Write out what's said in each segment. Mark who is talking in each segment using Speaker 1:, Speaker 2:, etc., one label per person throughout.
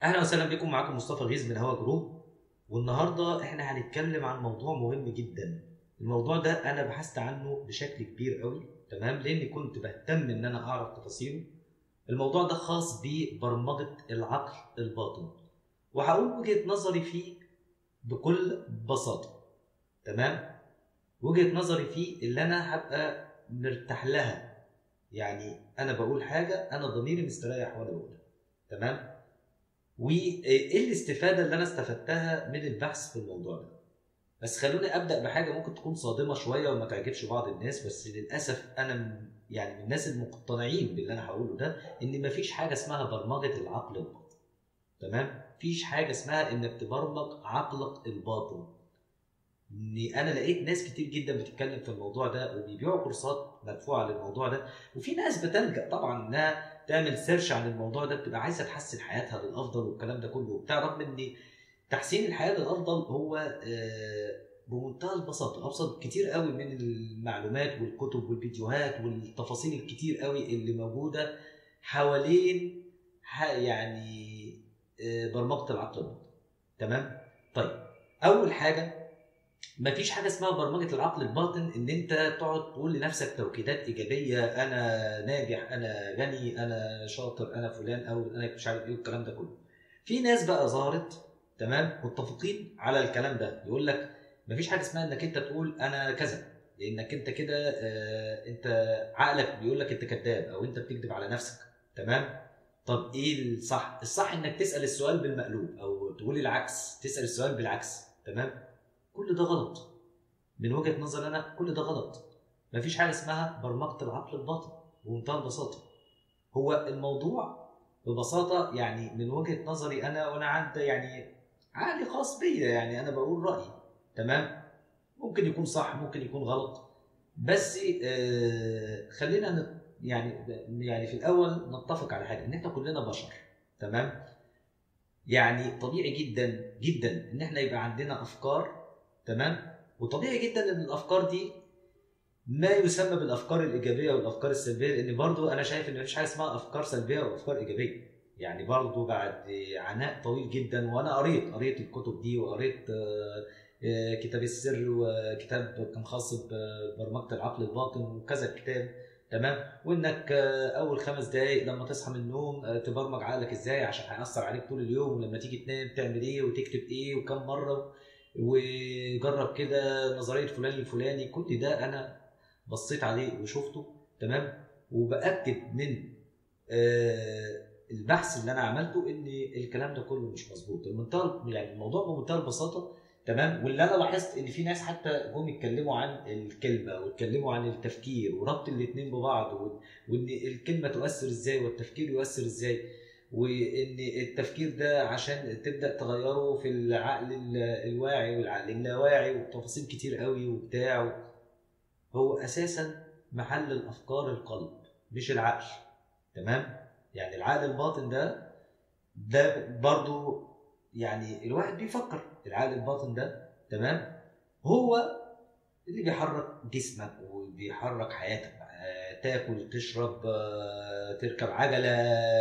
Speaker 1: اهلا وسهلا بكم معاكم مصطفى غيث من هوا جروب والنهارده احنا هنتكلم عن موضوع مهم جدا الموضوع ده انا بحثت عنه بشكل كبير قوي تمام لاني كنت بهتم ان انا اعرف تفاصيله الموضوع ده خاص ببرمجه العقل الباطن وهقول وجهه نظري فيه بكل بساطه تمام وجهه نظري فيه اللي انا هبقى مرتاح لها يعني انا بقول حاجه انا ضميري مستريح وانا بقولها تمام وايه الاستفاده اللي انا استفدتها من البحث في الموضوع ده بس خلوني ابدا بحاجه ممكن تكون صادمه شويه وما تعجبش بعض الناس بس للاسف انا م- يعني من الناس المقتنعين باللي انا هقوله ده ان مفيش حاجه اسمها برمجه العقل الباطن تمام مفيش حاجه اسمها انك تبرمج عقلك الباطن اني انا لقيت ناس كتير جدا بتتكلم في الموضوع ده وبيبيعوا كورسات مدفوعه للموضوع ده وفي ناس بتلجا طبعا انها تعمل سيرش عن الموضوع ده بتبقى عايزه تحسن حياتها للافضل والكلام ده كله وبتاع رغم ان تحسين الحياه للافضل هو آه، بمنتهى البساطه ابسط كتير قوي من المعلومات والكتب والفيديوهات والتفاصيل الكتير قوي اللي موجوده حوالين ح- يعني آه، برمجه العقل الباطن تمام طيب اول حاجه مفيش حاجه اسمها برمجه العقل الباطن ان انت تقعد تقول لنفسك توكيدات ايجابيه انا ناجح انا غني انا شاطر انا فلان او انا مش عارف ايه والكلام ده كله في ناس بقى ظهرت تمام متفقين على الكلام ده يقول لك مفيش حاجه اسمها انك انت تقول انا كذا لانك انت كده آه، انت عقلك بيقول لك انت كذاب او انت بتكذب على نفسك تمام طب ايه الصح الصح انك تسال السؤال بالمقلوب او تقول العكس تسال السؤال بالعكس تمام كل ده غلط من وجهه نظري انا كل ده غلط مفيش حاجه اسمها برمجه العقل الباطن بمنتهى البساطه هو الموضوع ببساطه يعني من وجهه نظري انا وانا عندي يعني عقلي خاص بيا يعني انا بقول رايي تمام ممكن يكون صح ممكن يكون غلط بس آه خلينا نت- يعني يعني في الاول نتفق على حاجه ان احنا كلنا بشر تمام يعني طبيعي جدا جدا ان احنا يبقى عندنا افكار تمام وطبيعي جدا ان الافكار دي ما يسمى بالافكار الايجابيه والافكار السلبيه لان برضو انا شايف ان مفيش حاجه اسمها افكار سلبيه وافكار ايجابيه يعني برضو بعد عناء طويل جدا وانا قريت قريت الكتب دي وقريت آه، آه، كتاب السر وكتاب كان خاص ببرمجه العقل الباطن وكذا كتاب تمام وانك آه، اول خمس دقائق لما تصحى من النوم آه، تبرمج عقلك ازاي عشان هيأثر عليك طول اليوم ولما تيجي تنام تعمل ايه وتكتب ايه وكم مره وجرب كده نظريه فلان الفلاني كل ده انا بصيت عليه وشفته تمام وباكد من آه، البحث اللي انا عملته ان الكلام ده كله مش مظبوط المنتهى يعني الموضوع بمنتهى البساطه تمام واللي انا لاحظت ان في ناس حتى جم يتكلموا عن الكلمه واتكلموا عن التفكير وربط الاثنين ببعض و- وان الكلمه تؤثر ازاي والتفكير يؤثر ازاي وان التفكير ده عشان تبدا تغيره في العقل ال- الواعي والعقل اللاواعي وتفاصيل كتير قوي وبتاع هو اساسا محل الافكار القلب مش العقل تمام يعني العقل الباطن ده ده برضو يعني الواحد بيفكر العقل الباطن ده تمام هو اللي بيحرك جسمك وبيحرك حياتك آه، تاكل تشرب آه، تركب عجله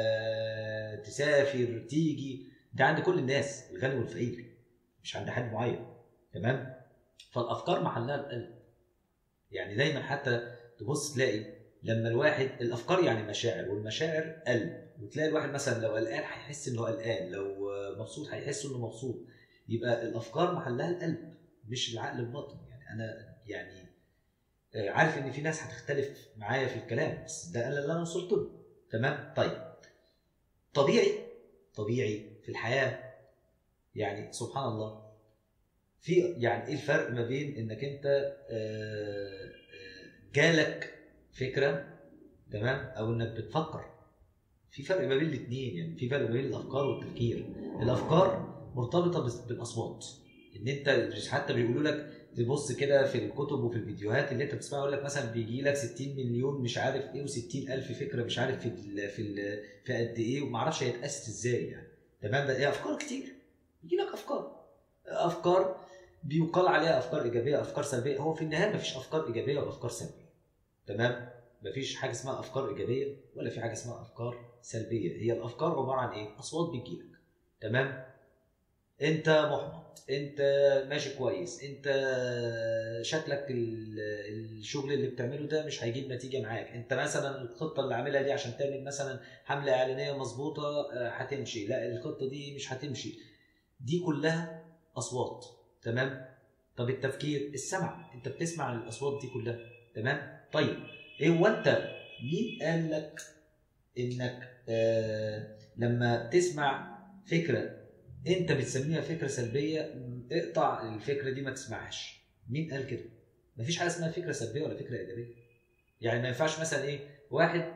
Speaker 1: تسافر تيجي ده عند كل الناس الغني والفقير مش عند حد معين تمام فالافكار محلها القلب يعني دايما حتى تبص تلاقي لما الواحد الافكار يعني مشاعر والمشاعر قلب وتلاقي الواحد مثلا لو قلقان هيحس انه قلقان لو مبسوط هيحس انه مبسوط يبقى الافكار محلها القلب مش العقل الباطن يعني انا يعني آه، عارف ان في ناس هتختلف معايا في الكلام بس ده انا اللي انا وصلت له تمام طيب طبيعي طبيعي في الحياه يعني سبحان الله في يعني ايه الفرق ما بين انك انت آه، آه، جالك فكره تمام او انك بتفكر في فرق ما بين الاثنين يعني في فرق ما بين الافكار والتفكير الافكار مرتبطه بس- بالاصوات ان انت مش حتى بيقولوا لك تبص كده في الكتب وفي الفيديوهات اللي انت بتسمعها يقول لك مثلا بيجي لك 60 مليون مش عارف ايه و60 الف فكره مش عارف في ال في ال في قد ايه وما اعرفش هي اتاسست ازاي يعني تمام ده هي افكار كتير يجي لك افكار افكار بيقال عليها افكار ايجابيه افكار سلبيه هو في النهايه مفيش افكار ايجابيه وافكار سلبيه تمام مفيش حاجه اسمها افكار ايجابيه ولا في حاجه اسمها افكار سلبيه هي الافكار عباره عن ايه اصوات بتجيلك تمام انت محبط انت ماشي كويس انت شكلك ال- الشغل اللي بتعمله ده مش هيجيب نتيجه معاك انت مثلا الخطه اللي عاملها دي عشان تعمل مثلا حمله اعلانيه مظبوطه آه، هتمشي لا الخطه دي مش هتمشي دي كلها اصوات تمام طب التفكير السمع انت بتسمع الاصوات دي كلها تمام طيب ايه هو انت مين قال لك انك آه لما تسمع فكره انت بتسميها فكره سلبيه م، اقطع الفكره دي ما تسمعهاش مين قال كده مفيش حاجه اسمها فكره سلبيه ولا فكره ايجابيه يعني ما ينفعش مثلا ايه واحد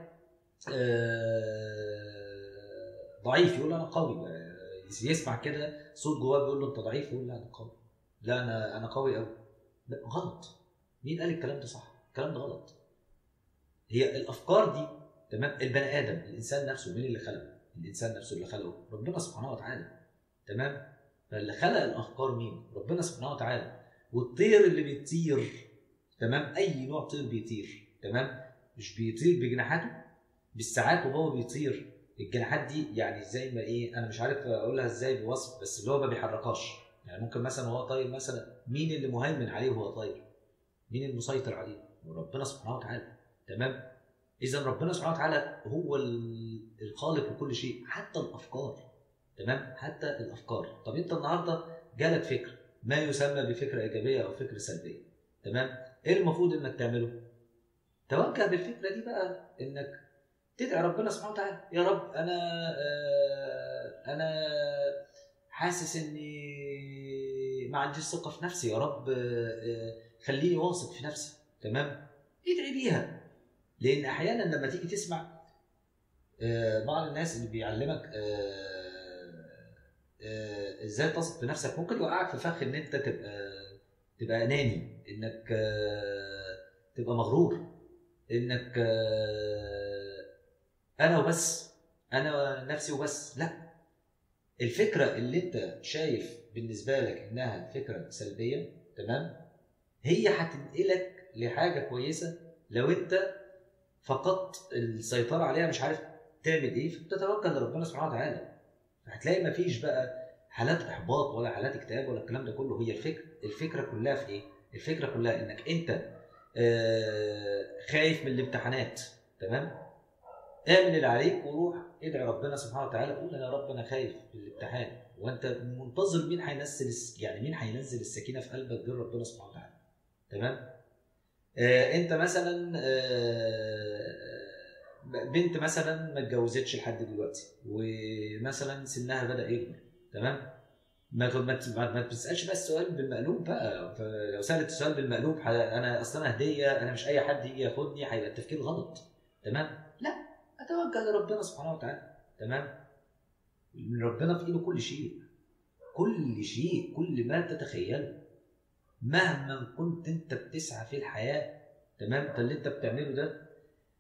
Speaker 1: آه ضعيف يقول انا قوي آه، يسمع كده صوت جواه بيقول له انت ضعيف يقول لا انا قوي لا انا انا قوي قوي لا غلط مين قال الكلام ده صح الكلام ده غلط هي الافكار دي تمام البني ادم الانسان نفسه مين اللي خلقه الانسان نفسه اللي خلقه ربنا سبحانه وتعالى تمام فاللي خلق الافكار مين ربنا سبحانه وتعالى والطير اللي بيطير تمام اي نوع طير بيطير تمام مش بيطير بجناحاته بالساعات وهو بيطير الجناحات دي يعني زي ما ايه انا مش عارف اقولها ازاي بوصف بس اللي هو ما بيحركهاش يعني ممكن مثلا وهو طاير مثلا مين اللي مهيمن عليه وهو طاير مين المسيطر عليه ربنا سبحانه وتعالى تمام اذا ربنا سبحانه وتعالى هو ال- الخالق لكل شيء حتى الافكار تمام حتى الافكار طب انت النهارده جالك فكره ما يسمى بفكره ايجابيه او فكره سلبيه تمام ايه المفروض انك تعمله توجه بالفكره دي بقى انك تدعي ربنا سبحانه وتعالى يا رب انا آه انا حاسس اني ما عنديش ثقه في نفسي يا رب آه آه خليني واثق في نفسي تمام ادعي بيها لان احيانا لما تيجي تسمع آه، بعض الناس اللي بيعلمك آه، آه، ازاي تثق في نفسك ممكن يوقعك في فخ ان انت تبقى تبقى اناني انك آه، تبقى مغرور انك آه، انا وبس انا نفسي وبس لا الفكره اللي انت شايف بالنسبه لك انها فكره سلبيه تمام هي هتنقلك لحاجه كويسه لو انت فقدت السيطره عليها مش عارف تعمل ايه فبتتوكل لربنا سبحانه وتعالى هتلاقي مفيش بقى حالات احباط ولا حالات اكتئاب ولا الكلام ده كله هي الفكره الفكره كلها في ايه الفكره كلها انك انت آه، خايف من الامتحانات تمام اعمل اللي عليك وروح ادعي ربنا سبحانه وتعالى قول يا رب انا خايف من الامتحان وانت منتظر مين هينزل الس- يعني مين هينزل السكينه في قلبك غير ربنا سبحانه وتعالى تمام آه انت مثلا آه بنت مثلا ما اتجوزتش لحد دلوقتي ومثلا سنها بدا يكبر تمام ما ما ما ما تسالش بقى السؤال بالمقلوب بقى فلو سالت السؤال بالمقلوب ح- انا اصلا انا هديه انا مش اي حد يجي ياخدني هيبقى التفكير غلط تمام لا اتوجه لربنا سبحانه وتعالى تمام ربنا في ايده كل شيء كل شيء كل ما تتخيله مهما كنت انت بتسعى في الحياه تمام فاللي انت بتعمله ده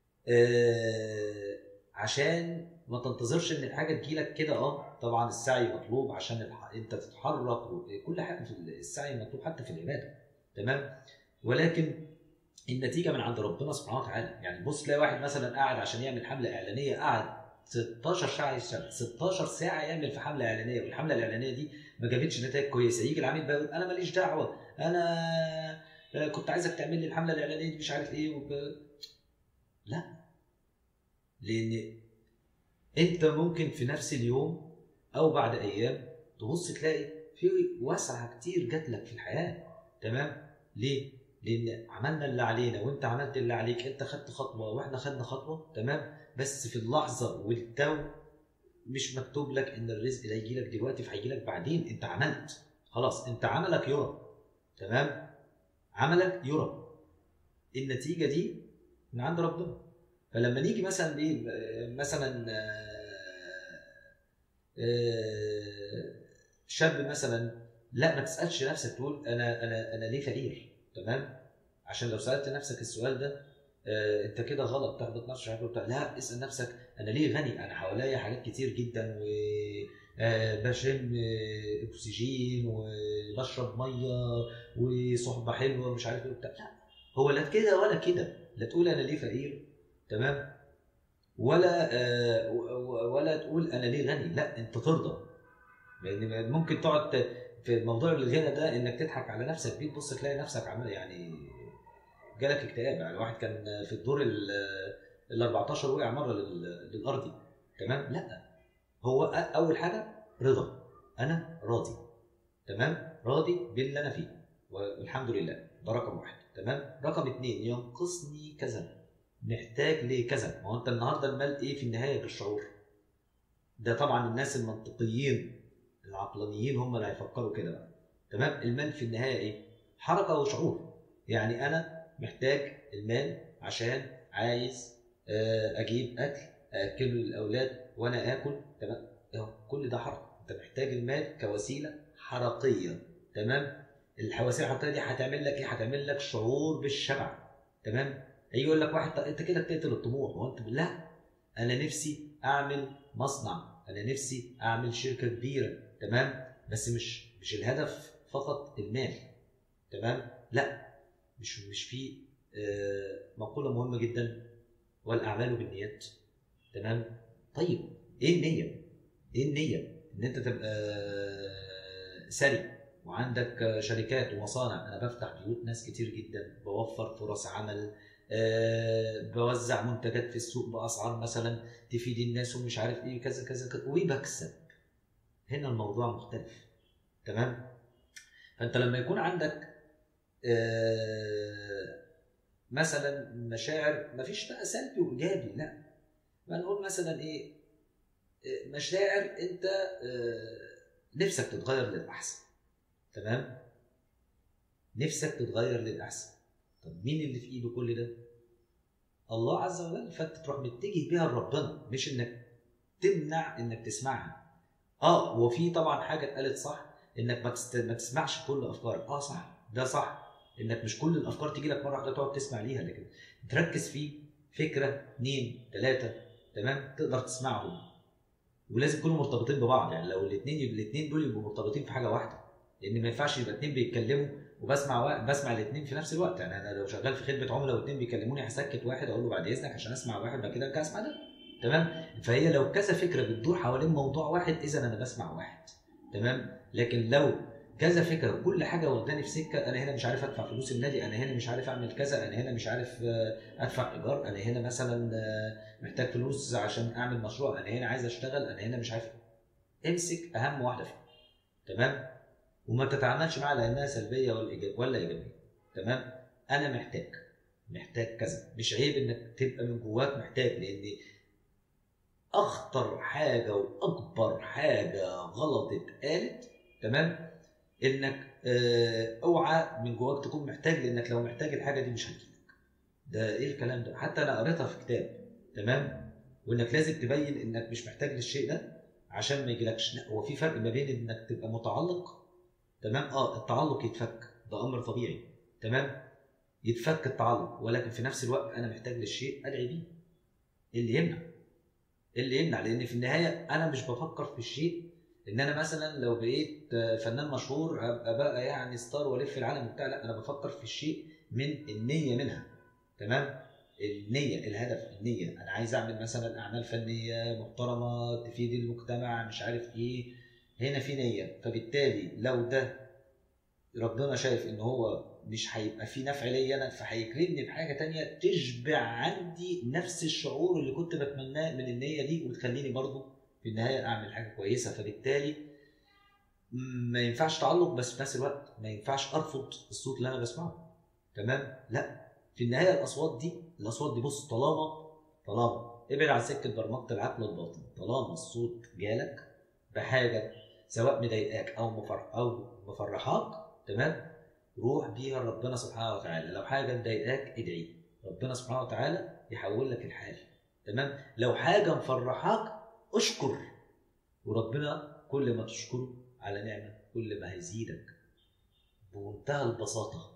Speaker 1: آه عشان ما تنتظرش ان الحاجه تجيلك كده اه طبعا السعي مطلوب عشان الح... انت تتحرك وكل حاجه في السعي مطلوب حتى في العباده تمام ولكن النتيجه من عند ربنا سبحانه وتعالى يعني بص تلاقي واحد مثلا قاعد عشان يعمل حمله اعلانيه قعد 16 ساعه يشتغل 16 ساعه يعمل في حمله اعلانيه والحمله الاعلانيه دي ما جابتش نتائج كويسه يجي العميل بقى يقول انا ماليش دعوه انا آه، كنت عايزك تعمل لي الحمله الاعلانيه دي مش عارف ايه وب... لا لان انت ممكن في نفس اليوم او بعد ايام تبص تلاقي في وسعه كتير جات لك في الحياه تمام ليه لان عملنا اللي علينا وانت عملت اللي عليك انت خدت خطوه واحنا خدنا خطوه تمام بس في اللحظه والتو مش مكتوب لك ان الرزق ده يجي لك دلوقتي فهيجي لك بعدين انت عملت خلاص انت عملك يرى تمام عملك يرى النتيجه دي من عند ربنا فلما نيجي مثلا ايه مثلا آه، آه، شاب مثلا لا ما تسالش نفسك تقول انا انا انا ليه فقير تمام عشان لو سالت نفسك السؤال ده آه، انت كده غلط تحبط نفسك مش عارف بتاع. لا اسال نفسك انا ليه غني انا حواليا حاجات كتير جدا و آه، بشم آه، اكسجين وبشرب ميه وصحبه حلوه ومش عارف ايه وبتاع لا هو لا كده ولا كده لا تقول انا ليه فقير تمام ولا آه، و- و- ولا تقول انا ليه غني لا انت ترضى لان ممكن تقعد ت- في موضوع الغنى ده انك تضحك على نفسك بيه تبص تلاقي نفسك عمال يعني جالك اكتئاب يعني واحد كان في الدور ال ال 14 وقع مره لل- للارضي تمام لا هو أ- اول حاجه رضا انا راضي تمام راضي باللي انا فيه والحمد لله ده رقم واحد تمام رقم اثنين ينقصني كذا محتاج لكذا ما هو انت النهارده المال ايه في النهايه بالشعور ده طبعا الناس المنطقيين العقلانيين هم اللي هيفكروا كده بقى تمام المال في النهايه ايه حركه وشعور يعني انا محتاج المال عشان عايز آه، اجيب اكل اكله للاولاد وانا اكل تمام أهو، كل ده حركه انت محتاج المال كوسيله حركيه تمام الوسيله الحركيه دي هتعمل لك ايه هتعمل لك شعور بالشبع تمام هيجي يقول لك واحد طب انت كده بتقتل الطموح هو انت لا انا نفسي اعمل مصنع انا نفسي اعمل شركه كبيره تمام بس مش مش الهدف فقط المال تمام لا مش مش في آه، مقوله مهمه جدا والاعمال بالنيات تمام طيب ايه النيه ايه النيه ان انت تبقى آه، ثري وعندك آه، شركات ومصانع انا بفتح بيوت ناس كتير جدا بوفر فرص عمل آه، بوزع منتجات في السوق باسعار مثلا تفيد الناس ومش عارف ايه كذا كذا كذا وبكسب هنا الموضوع مختلف تمام فانت لما يكون عندك آه، مثلا مشاعر مفيش بقى سلبي وايجابي لا ما نقول مثلا ايه آه، مشاعر انت آه، نفسك تتغير للاحسن تمام نفسك تتغير للاحسن طب مين اللي في ايده كل ده الله عز وجل فانت تروح متجه بيها لربنا مش انك تمنع انك تسمعها اه هو في طبعا حاجه اتقالت صح انك ما, تست... ما تسمعش كل افكارك اه صح ده صح انك مش كل الافكار تيجي لك مره واحده تقعد تسمع ليها لكن تركز في فكره اثنين ثلاثه تمام تقدر تسمعهم ولازم يكونوا مرتبطين ببعض يعني لو الاثنين الاثنين دول يبقوا مرتبطين في حاجه واحده لان ما ينفعش يبقى اثنين بيتكلموا وبسمع وا... بسمع الاثنين في نفس الوقت يعني انا لو شغال في خدمه عملاء واثنين بيكلموني هسكت واحد اقول له بعد اذنك عشان اسمع واحد بعد كده ارجع اسمع ده تمام فهي لو كذا فكره بتدور حوالين موضوع واحد اذا انا بسمع واحد تمام لكن لو كذا فكره كل حاجه واخداني في سكه انا هنا مش عارف ادفع فلوس النادي انا هنا مش عارف اعمل كذا انا هنا مش عارف آه، ادفع ايجار انا هنا مثلا آه، محتاج فلوس عشان اعمل مشروع انا هنا عايز اشتغل انا هنا مش عارف امسك اهم واحده فيهم تمام وما تتعاملش معاها لانها سلبيه ولا إيجاب- ولا ايجابيه تمام انا محتاج محتاج كذا مش عيب انك تبقى من جواك محتاج لان اخطر حاجه واكبر حاجه غلط اتقالت تمام انك آه، اوعى من جواك تكون محتاج لانك لو محتاج الحاجه دي مش هتجيلك ده ايه الكلام ده حتى انا قريتها في كتاب تمام وانك لازم تبين انك مش محتاج للشيء ده عشان ما يجيلكش لا هو في فرق ما بين انك تبقى متعلق تمام اه التعلق يتفك ده امر طبيعي تمام يتفك التعلق ولكن في نفس الوقت انا محتاج للشيء ادعي بيه إيه اللي يمنع إيه اللي يمنع لان في النهايه انا مش بفكر في الشيء ان انا مثلا لو بقيت فنان مشهور ابقى بقى يعني ستار والف العالم وبتاع لا انا بفكر في الشيء من النيه منها تمام النيه الهدف النيه انا عايز اعمل مثلا اعمال فنيه محترمه تفيد المجتمع مش عارف ايه هنا في نيه فبالتالي لو ده ربنا شايف ان هو مش هيبقى فيه نفع ليا انا فهيكرمني بحاجه تانية تشبع عندي نفس الشعور اللي كنت بتمناه من النيه دي وتخليني برضو في النهايه اعمل حاجه كويسه فبالتالي ما ينفعش تعلق بس في نفس الوقت ما ينفعش ارفض الصوت اللي انا بسمعه تمام لا في النهايه الاصوات دي الاصوات دي بص طالما طالما ابعد عن سكه برمجه العقل الباطن طالما الصوت جالك بحاجه سواء مضايقاك او مفرح او مفرحاك تمام روح بيها لربنا سبحانه وتعالى لو حاجه مضايقاك ادعي ربنا سبحانه وتعالى يحول لك الحال تمام لو حاجه مفرحاك اشكر وربنا كل ما تشكره على نعمه كل ما هيزيدك بمنتهى البساطه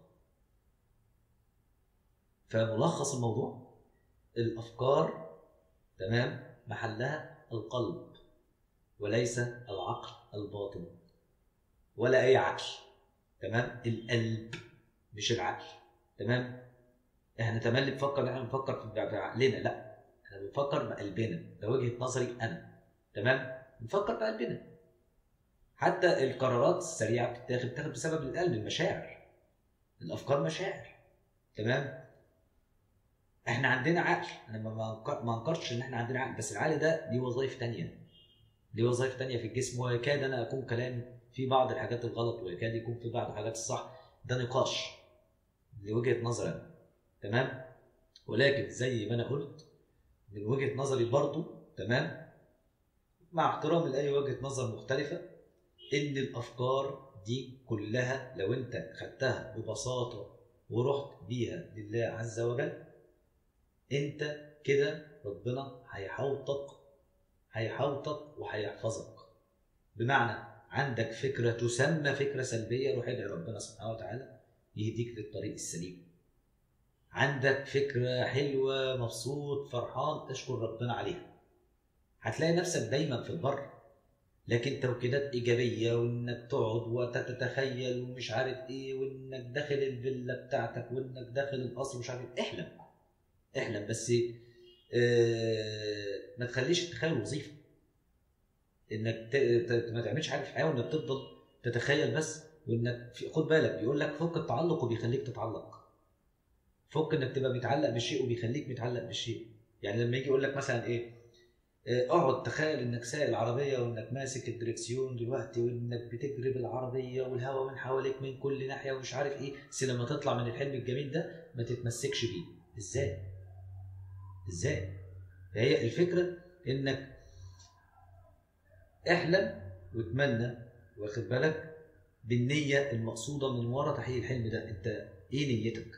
Speaker 1: فملخص الموضوع الافكار تمام محلها القلب وليس العقل الباطن ولا اي عقل تمام القلب مش العقل تمام احنا تملي بنفكر ان احنا بنفكر في بعقلنا لا احنا بنفكر بقلبنا ده وجهه نظري انا تمام بنفكر بقلبنا حتى القرارات السريعه بتتاخد بتاخد بسبب القلب المشاعر الافكار مشاعر تمام احنا عندنا عقل انا ما انكرش ان احنا عندنا عقل بس العقل ده ليه وظائف تانية ليه وظائف تانية في الجسم ويكاد انا اكون كلامي في بعض الحاجات الغلط ويكاد يكون في بعض الحاجات الصح ده نقاش لوجهه نظري تمام ولكن زي ما انا قلت من وجهه نظري برضو تمام مع احترامي لاي وجهه نظر مختلفه ان الافكار دي كلها لو انت خدتها ببساطه ورحت بيها لله عز وجل انت كده ربنا هيحوطك هيحوطك وهيحفظك بمعنى عندك فكره تسمى فكره سلبيه روح ادعي ربنا سبحانه وتعالى يهديك للطريق السليم عندك فكره حلوه مبسوط فرحان اشكر ربنا عليها هتلاقي نفسك دايما في البر لكن توكيدات ايجابيه وانك تقعد وتتخيل ومش عارف ايه وانك داخل الفيلا بتاعتك وانك داخل القصر مش عارف إيه. احلم احلم بس آه ما تخليش التخيل وظيفه انك ما تعملش حاجه في الحياه وانك تفضل تتخيل بس وانك في خد بالك بيقول لك فك التعلق وبيخليك تتعلق فك انك تبقى متعلق بالشيء وبيخليك متعلق بالشيء يعني لما يجي يقول لك مثلا ايه آه، اقعد تخيل انك سايق العربيه وانك ماسك الدركسيون دلوقتي وانك بتجري بالعربيه والهواء من حواليك من كل ناحيه ومش عارف ايه بس لما تطلع من الحلم الجميل ده ما تتمسكش بيه ازاي ازاي هي الفكره انك احلم واتمنى واخد بالك بالنيه المقصوده من ورا تحقيق الحلم ده انت ايه نيتك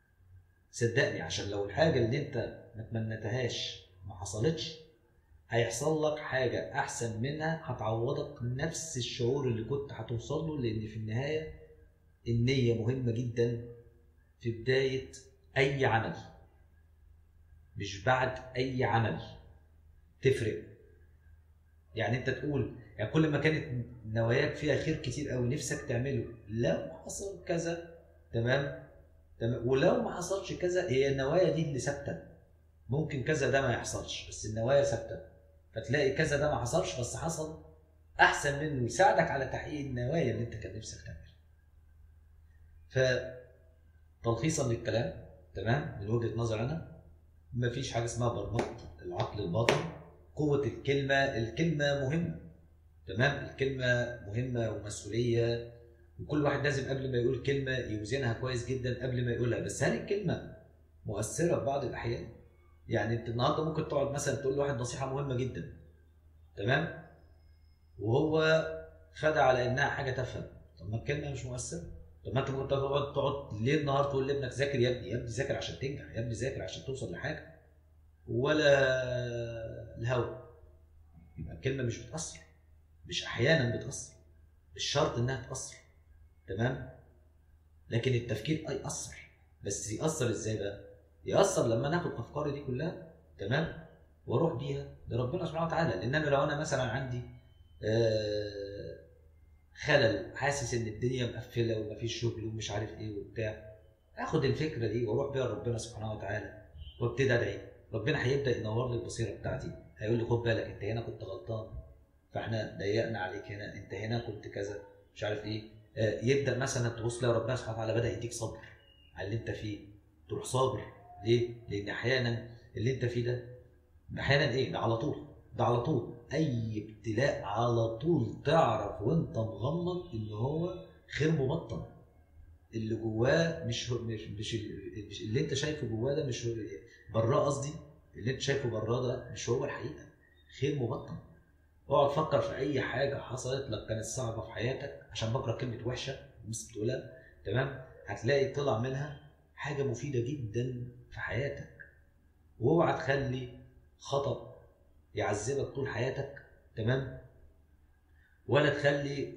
Speaker 1: صدقني عشان لو الحاجه اللي انت ما تمنتهاش ما حصلتش هيحصل لك حاجه احسن منها هتعوضك نفس الشعور اللي كنت هتوصل له لان في النهايه النيه مهمه جدا في بدايه اي عمل مش بعد اي عمل تفرق يعني انت تقول يعني كل ما كانت نواياك فيها خير كتير قوي نفسك تعمله لو حصل كذا تمام تمام ولو ما حصلش كذا هي النوايا دي اللي ثابته ممكن كذا ده ما يحصلش بس النوايا ثابته فتلاقي كذا ده ما حصلش بس حصل احسن منه يساعدك على تحقيق النوايا اللي انت كان نفسك تعملها ف تلخيصا للكلام تمام من وجهه نظر انا مفيش حاجه اسمها برمجه العقل الباطن قوه الكلمه الكلمه مهمه تمام الكلمه مهمه ومسؤوليه وكل واحد لازم قبل ما يقول كلمه يوزنها كويس جدا قبل ما يقولها بس هل الكلمه مؤثره في بعض الاحيان يعني انت النهارده ممكن تقعد مثلا تقول لواحد نصيحه مهمه جدا تمام وهو خدع على انها حاجه تافهه طب ما الكلمه مش مؤثره طب ما انت ممكن تقعد تقعد ليل نهار تقول لابنك ذاكر يا ابني يا ابني ذاكر عشان تنجح يا ابني ذاكر عشان توصل لحاجه ولا الهوى يبقى الكلمه مش بتاثر مش احيانا بتاثر مش شرط انها تاثر تمام لكن التفكير اي اثر بس ياثر ازاي بقى ياثر لما ناخد افكاري دي كلها تمام واروح بيها لربنا سبحانه وتعالى لان انا لو انا مثلا عندي آه خلل حاسس ان الدنيا مقفله ومفيش شغل ومش عارف ايه وبتاع اخد الفكره دي واروح بيها لربنا سبحانه وتعالى وابتدي ادعي ربنا هيبدا ينور لي البصيره بتاعتي هيقول لي خد بالك انت هنا كنت غلطان فاحنا ضيقنا عليك هنا انت هنا كنت كذا مش عارف ايه آه يبدا مثلا تبص لي ربنا سبحانه وتعالى بدا يديك صبر على اللي انت فيه تروح صابر ليه؟ لان احيانا اللي انت فيه ده احيانا ايه؟ ده على طول ده على طول اي ابتلاء على طول تعرف وانت مغمض ان هو خير مبطن اللي جواه مش مش مش اللي انت شايفه جواه ده مش براه قصدي اللي انت شايفه براه ده مش هو الحقيقه خير مبطن اقعد فكر في اي حاجه حصلت لك كانت صعبه في حياتك عشان بكره كلمه وحشه الناس بتقولها تمام هتلاقي طلع منها حاجه مفيده جدا في حياتك واوعى تخلي خطأ يعذبك طول حياتك تمام ولا تخلي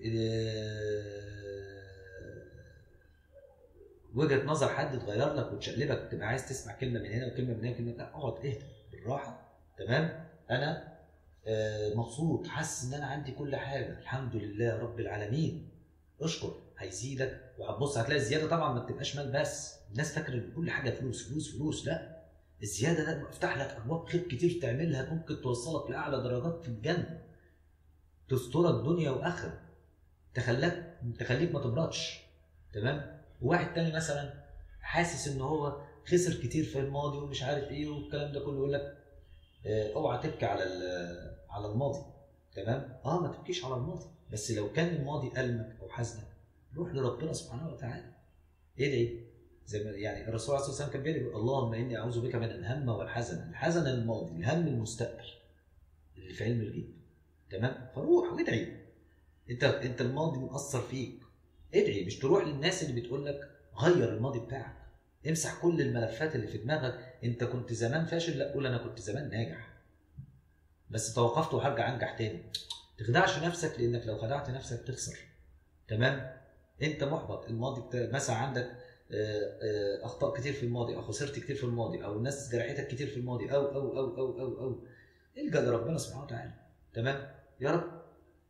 Speaker 1: وجهه نظر حد تغير لك وتشقلبك تبقى عايز تسمع كلمه من هنا وكلمه من هنا وكلمه من هنا اقعد اهدى بالراحه تمام انا مبسوط حاسس ان انا عندي كل حاجه الحمد لله رب العالمين اشكر هيزيدك وهتبص هتلاقي الزياده طبعا ما بتبقاش مال بس الناس فاكره ان كل حاجه فلوس فلوس فلوس لا الزياده ده بيفتح لك ابواب خير كتير تعملها ممكن توصلك لاعلى درجات في الجنه تسترك دنيا واخره تخليك تخليك ما تمرضش تمام وواحد تاني مثلا حاسس ان هو خسر كتير في الماضي ومش عارف ايه والكلام ده كله يقول لك آه، اوعى تبكي على ال- على الماضي تمام اه ما تبكيش على الماضي بس لو كان الماضي المك او حزنك روح لربنا سبحانه وتعالى ادعي زي ما يعني الرسول عليه الصلاه والسلام كان بيقول اللهم اني اعوذ بك من الهم والحزن الحزن الماضي الهم المستقبل اللي في علم الغيب تمام فروح وادعي انت انت الماضي مأثر فيك ادعي مش تروح للناس اللي بتقول لك غير الماضي بتاعك امسح كل الملفات اللي في دماغك انت كنت زمان فاشل لا قول انا كنت زمان ناجح بس توقفت وهرجع انجح تاني تخدعش نفسك لانك لو خدعت نفسك تخسر تمام انت محبط الماضي بتا... مثلا عندك آه، آه، اخطاء كتير في الماضي او خسرت كتير في الماضي او الناس جرحتك كتير في الماضي او او او او او او الجا لربنا سبحانه وتعالى تمام يا رب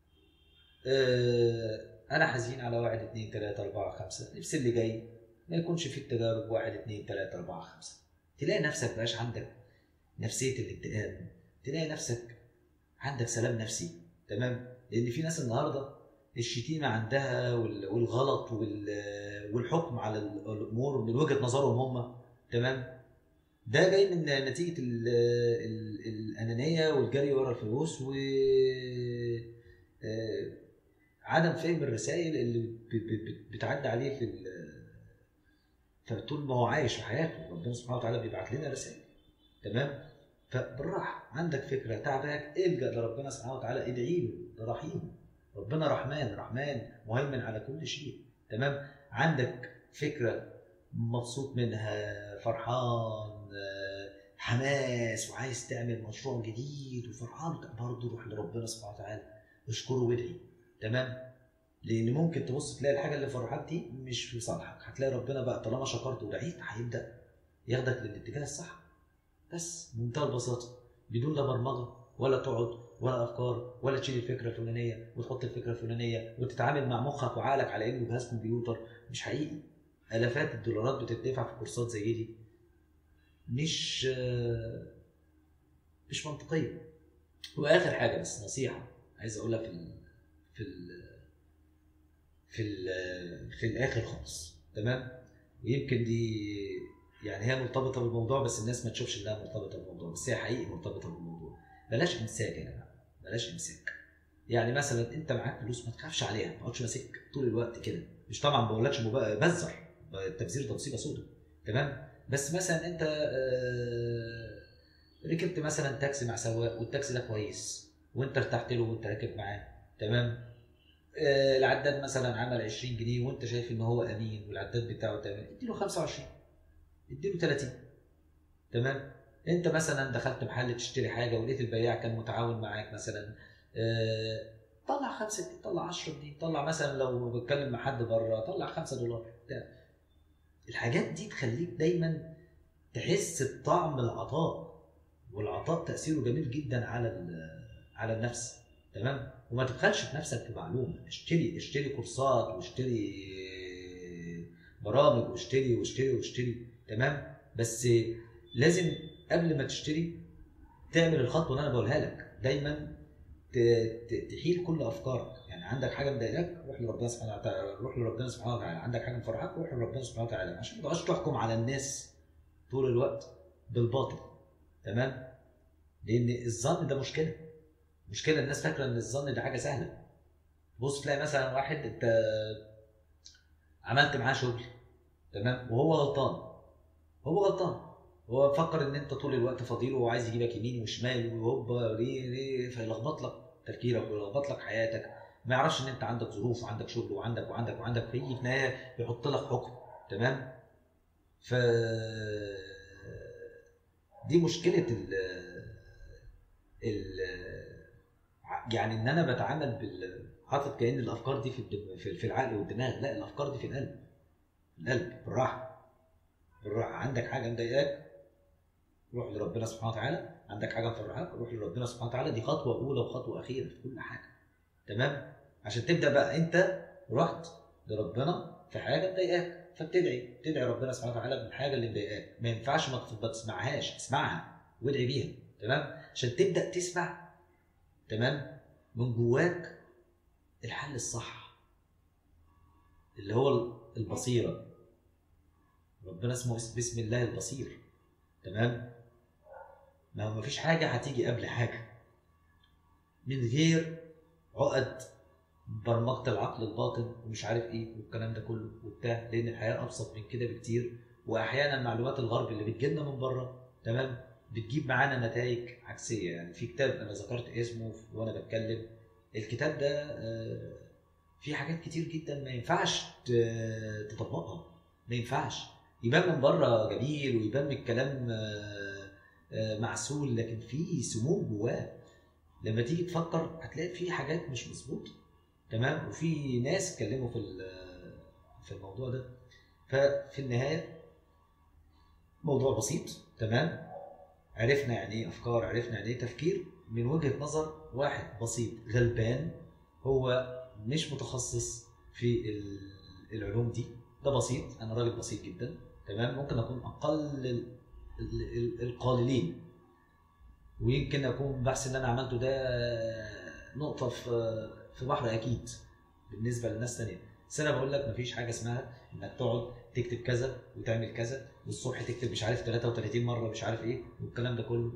Speaker 1: آه، انا حزين على واحد اتنين تلاته اربعه خمسه نفسي اللي جاي ما يكونش فيه التجارب واحد اتنين تلاته اربعه خمسه تلاقي نفسك بقاش عندك نفسيه الاكتئاب تلاقي نفسك عندك سلام نفسي تمام لان في ناس النهارده الشتيمه عندها وال- والغلط وال- والحكم على ال- الامور من وجهه نظرهم هم تمام ده جاي من نتيجه ال ال الانانيه والجري ورا الفلوس و آه، عدم فهم الرسائل اللي ب- ب- ب- بتعدي عليه في ال- فطول ما هو عايش في حياته ربنا سبحانه وتعالى بيبعت لنا رسائل تمام فبالراحه عندك فكره تعبك الجا لربنا سبحانه وتعالى ادعي له ده رحيم ربنا رحمن رحمن مهيمن على كل شيء تمام عندك فكره مبسوط منها فرحان آه، حماس وعايز تعمل مشروع جديد وفرحان برضه روح لربنا سبحانه وتعالى اشكره وادعي تمام لان ممكن تبص تلاقي الحاجه اللي فرحاك دي مش في صالحك هتلاقي ربنا بقى طالما شكرت ودعيت هيبدا ياخدك للاتجاه الصح بس بمنتهى البساطه بدون لا برمجه ولا تقعد ولا افكار ولا تشيل الفكره الفلانيه وتحط الفكره الفلانيه وتتعامل مع مخك وعقلك على انه جهاز كمبيوتر مش حقيقي الافات الدولارات بتدفع في كورسات زي دي مش آه، مش منطقيه واخر حاجه بس نصيحه عايز اقولها في ال في ال في ال في الاخر خالص تمام ويمكن دي يعني هي مرتبطه بالموضوع بس الناس ما تشوفش انها مرتبطه بالموضوع بس هي حقيقي مرتبطه بالموضوع بلاش امساك يا جماعه بلاش امساك يعني مثلا انت معاك فلوس ما تخافش عليها ما تقعدش ماسك طول الوقت كده مش طبعا ما بقولكش مبا- بذر التبذير ده مصيبه سودة تمام بس مثلا انت آه، ركبت مثلا تاكسي مع سواق والتاكسي ده كويس وانت ارتحت له وانت راكب معاه تمام آه، العداد مثلا عمل 20 جنيه وانت شايف ان هو امين والعداد بتاعه تمام اديله 25 اديله 30 تمام انت مثلا دخلت محل تشتري حاجه ولقيت البياع كان متعاون معاك مثلا آه، طلع 5 جنيه طلع 10 جنيه طلع مثلا لو بتكلم مع حد بره طلع 5 دولار بتاع. الحاجات دي تخليك دايما تحس بطعم العطاء والعطاء تاثيره جميل جدا على ال- على النفس تمام وما تبخلش في نفسك في معلومه اشتري اشتري كورسات واشتري برامج واشتري واشتري واشتري تمام بس لازم قبل ما تشتري تعمل الخطوه اللي انا بقولها لك دايما ت- ت- تحيل كل افكارك يعني عندك حاجه مضايقاك روح لربنا سبحانه وتعالى روح لربنا سبحانه وتعالى عندك حاجه مفرحاك روح لربنا سبحانه وتعالى عشان ما تبقاش تحكم على الناس طول الوقت بالباطل تمام لان الظن ده مشكله مشكله الناس فاكره ان الظن ده حاجه سهله بص تلاقي مثلا واحد انت عملت معاه شغل تمام وهو غلطان هو غلطان هو فكر ان انت طول الوقت فاضيله وعايز يجيبك يمين وشمال وهوبا ليه ليه فيلخبط لك تفكيرك ويلخبط لك حياتك ما يعرفش ان انت عندك ظروف وعندك شغل وعندك وعندك وعندك فيجي في النهايه يحط لك حكم تمام ف دي مشكله ال ال يعني ان انا بتعامل بال حاطط كأن الافكار دي في الدم... في في العقل والدماغ لا الافكار دي في القلب القلب بالراحه بالراحه عندك حاجه مضايقاك روح لربنا سبحانه وتعالى عندك حاجه مفرحاك روح لربنا سبحانه وتعالى دي خطوه اولى وخطوه اخيره في كل حاجه تمام عشان تبدا بقى انت رحت لربنا في حاجه مضايقاك فبتدعي تدعي ربنا سبحانه وتعالى بالحاجه اللي مضايقاك ما ينفعش ما ما تسمعهاش اسمعها وادعي بيها تمام عشان تبدا تسمع تمام من جواك الحل الصح اللي هو البصيره ربنا اسمه اسم بسم الله البصير تمام ما هو مفيش حاجه هتيجي قبل حاجه من غير عقد برمجه العقل الباطن ومش عارف ايه والكلام ده كله وبتاع لان الحياه ابسط من كده بكتير واحيانا معلومات الغرب اللي بتجيلنا من بره تمام بتجيب معانا نتائج عكسيه يعني في كتاب انا ذكرت اسمه وانا بتكلم الكتاب ده آه، فيه حاجات كتير جدا ما ينفعش ت- تطبقها ما ينفعش يبان من بره جميل ويبان من الكلام آه، آه، معسول لكن في سموم جواه لما تيجي تفكر هتلاقي في حاجات مش مظبوطه تمام وفي ناس اتكلموا في ال- في الموضوع ده ففي النهايه موضوع بسيط تمام عرفنا يعني ايه افكار عرفنا يعني ايه تفكير من وجهه نظر واحد بسيط غلبان هو مش متخصص في ال- العلوم دي ده بسيط انا راجل بسيط جدا تمام ممكن اكون اقل ال- ال- ال- القليلين ويمكن اكون البحث اللي انا عملته ده نقطه في في بحر اكيد بالنسبه لناس تانية بس انا بقول لك مفيش حاجه اسمها انك تقعد تكتب كذا وتعمل كذا والصبح تكتب مش عارف 33 مره مش عارف ايه والكلام ده كله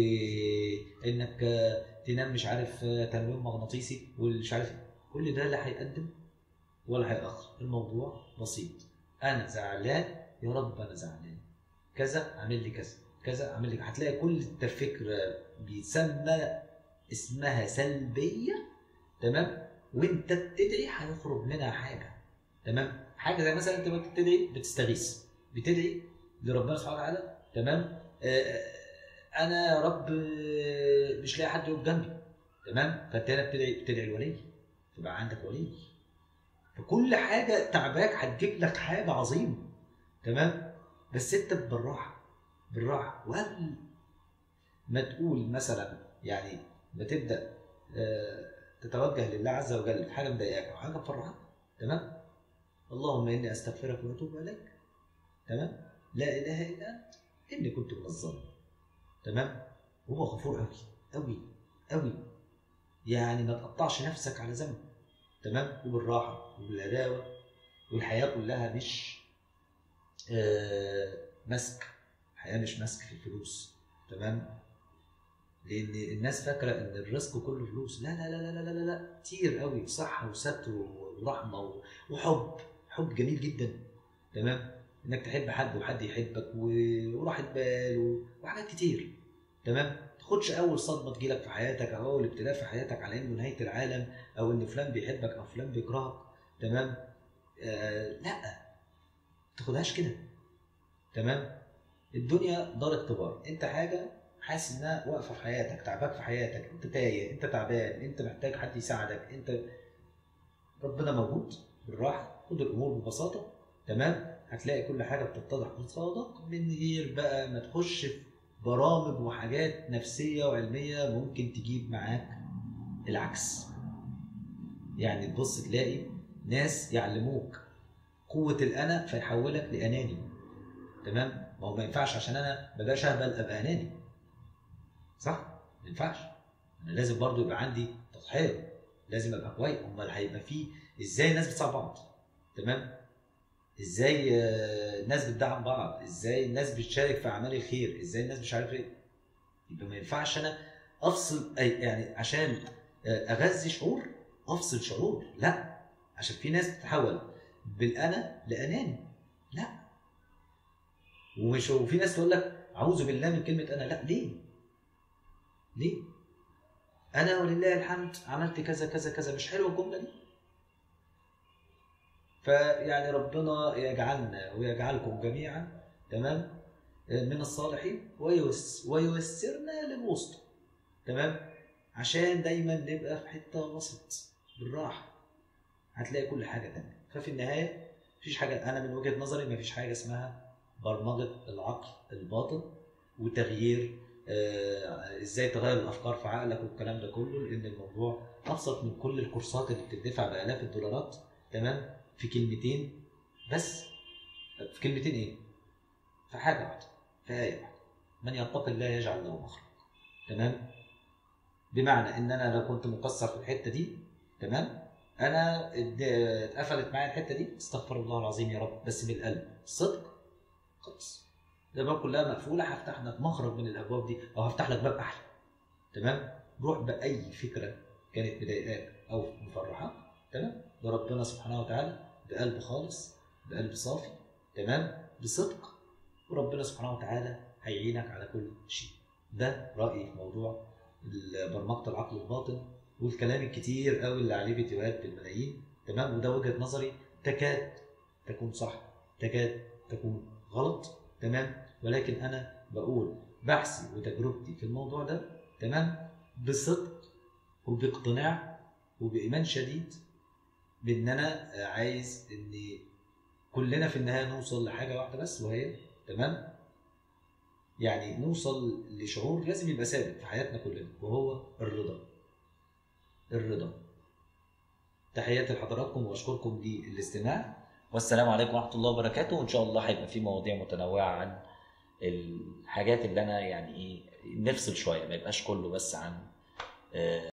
Speaker 1: وانك تنام مش عارف تنويم مغناطيسي والمش عارف إيه. كل ده لا هيقدم ولا هيأخر الموضوع بسيط انا زعلان يا رب انا زعلان كذا اعمل لي كذا كذا اعمل لي هتلاقي كل الفكره بيسمى اسمها سلبيه تمام وانت بتدعي هيخرج منها حاجه تمام حاجه زي مثلا انت وانت بتدعي بتستغيث بتدعي لربنا سبحانه وتعالى تمام آه، انا يا رب آه، مش لاقي حد يقف جنبي تمام فانت هنا بتدعي بتدعي الولي تبقى عندك ولي فكل حاجه تعباك هتجيب لك حاجه عظيمه تمام بس انت بالراحه بالراحه وقبل ما تقول مثلا يعني ما تبدا آه، تتوجه لله عز وجل في حاجه مضايقاك او حاجه مفرحاك تمام اللهم اني استغفرك واتوب اليك تمام لا اله الا انت اني كنت من الظالمين تمام وهو غفور قوي قوي قوي يعني ما تقطعش نفسك على ذنب تمام وبالراحه وبالهداوه والحياه كلها مش آه مسك الحياه مش مسك في الفلوس تمام لان الناس فاكره ان الرزق كله فلوس لا لا لا لا لا لا, لا. كتير قوي صحه وستر ورحمه و- وحب حب جميل جدا تمام انك تحب حد وحد يحبك و- وراحه بال و- وحاجات كتير تمام ما تاخدش اول صدمه تجيلك في حياتك او اول ابتلاء في حياتك على انه نهايه العالم او ان فلان بيحبك او فلان بيكرهك تمام آه لا ما تاخدهاش كده تمام الدنيا دار اختبار انت حاجه حاسس انها واقفه في حياتك تعباك في حياتك انت تايه انت تعبان انت محتاج حد يساعدك انت ربنا موجود بالراحه خد الامور ببساطه تمام هتلاقي كل حاجه بتتضح قصادك من غير بقى ما تخش في برامج وحاجات نفسيه وعلميه ممكن تجيب معاك العكس يعني تبص تلاقي ناس يعلموك قوه الانا فيحولك لاناني تمام ما هو ما ينفعش عشان انا ما بقاش اهبل ابقى اناني صح ما ينفعش انا لازم برضو يبقى عندي تضحيه لازم ابقى كويس امال هيبقى في ازاي الناس بتساعد بعض تمام ازاي آه، الناس بتدعم بعض ازاي الناس بتشارك في اعمال الخير ازاي الناس مش عارف ايه يبقى ما ينفعش انا افصل أي- يعني عشان آه، اغذي شعور افصل شعور لا عشان في ناس بتتحول بالانا لاناني لا ومش وفي ناس تقول لك اعوذ بالله من كلمه انا لا ليه ليه انا ولله الحمد عملت كذا كذا كذا مش حلوه الجمله دي فيعني ربنا يجعلنا ويجعلكم جميعا تمام من الصالحين ويس وييسرنا للوسط تمام عشان دايما نبقى في حته وسط بالراحه هتلاقي كل حاجه تانية ففي النهايه مفيش حاجه انا من وجهه نظري مفيش حاجه اسمها برمجه العقل الباطن وتغيير آه، ازاي تغير الافكار في عقلك والكلام ده كله لان الموضوع ابسط من كل الكورسات اللي بتدفع بالاف الدولارات تمام في كلمتين بس في كلمتين ايه؟ في حاجه واحده في ايه واحده من يتقي الله يجعل له مخرج تمام؟ بمعنى ان انا لو كنت مقصر في الحته دي تمام؟ انا اد- اتقفلت معايا الحته دي استغفر الله العظيم يا رب بس من القلب الصدق خلاص الابواب كلها مقفوله هفتح لك مخرج من الابواب دي او هفتح لك باب احلى تمام روح باي فكره كانت مضايقاك او مفرحاك تمام لربنا سبحانه وتعالى بقلب خالص بقلب صافي تمام بصدق وربنا سبحانه وتعالى هيعينك على كل شيء ده رايي في موضوع برمجه العقل الباطن والكلام الكتير قوي اللي عليه فيديوهات بالملايين تمام وده وجهه نظري تكاد تكون صح تكاد تكون غلط تمام ولكن انا بقول بحثي وتجربتي في الموضوع ده تمام بصدق وباقتناع وبايمان شديد بان انا عايز ان كلنا في النهايه نوصل لحاجه واحده بس وهي تمام يعني نوصل لشعور لازم يبقى ثابت في حياتنا كلنا وهو الرضا الرضا تحياتي لحضراتكم واشكركم للاستماع والسلام عليكم ورحمه الله وبركاته وان شاء الله هيبقى في مواضيع متنوعه عن الحاجات اللي انا يعني ايه نفصل شويه ما يبقاش كله بس عن آه،